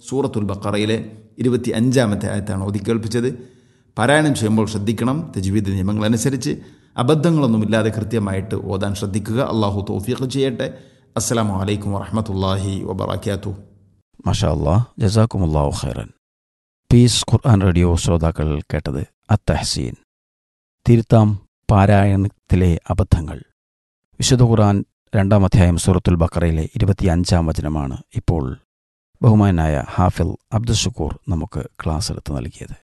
സൂറത്തുൽ ബക്കറയിലെ ഇരുപത്തി അഞ്ചാമത്തെ ആയത്താണ് ഓതി കേൾപ്പിച്ചത് പാരായണം ചെയ്യുമ്പോൾ ശ്രദ്ധിക്കണം തജ്വീദ് നിയമങ്ങളനുസരിച്ച് അബദ്ധങ്ങളൊന്നുമില്ലാതെ കൃത്യമായിട്ട് ഓതാൻ ശ്രദ്ധിക്കുക അള്ളാഹു തോഫീഖ് ചെയ്യട്ടെ അസ്സലാമു അലൈക്കും വറഹമത്തല്ലാഹി വബർക്കാത്തു മഷാ അല്ലാ ജസാക്കുമുല്ലാഹു ഖൈറൻ പീസ് ഖുർആൻ റേഡിയോ ശ്രോതാക്കൾ കേട്ടത് അത്തഹസീൻ തിരുത്താം പാരായണത്തിലെ അബദ്ധങ്ങൾ വിശുദ്ധ ഖുർആൻ രണ്ടാം അധ്യായം സൂറത്തുൽ ബക്കറയിലെ ഇരുപത്തിയഞ്ചാം വചനമാണ് ഇപ്പോൾ ബഹുമാനായ ഹാഫിൽ അബ്ദുൽ ഷുക്കൂർ നമുക്ക് ക്ലാസ് എടുത്ത് നൽകിയത്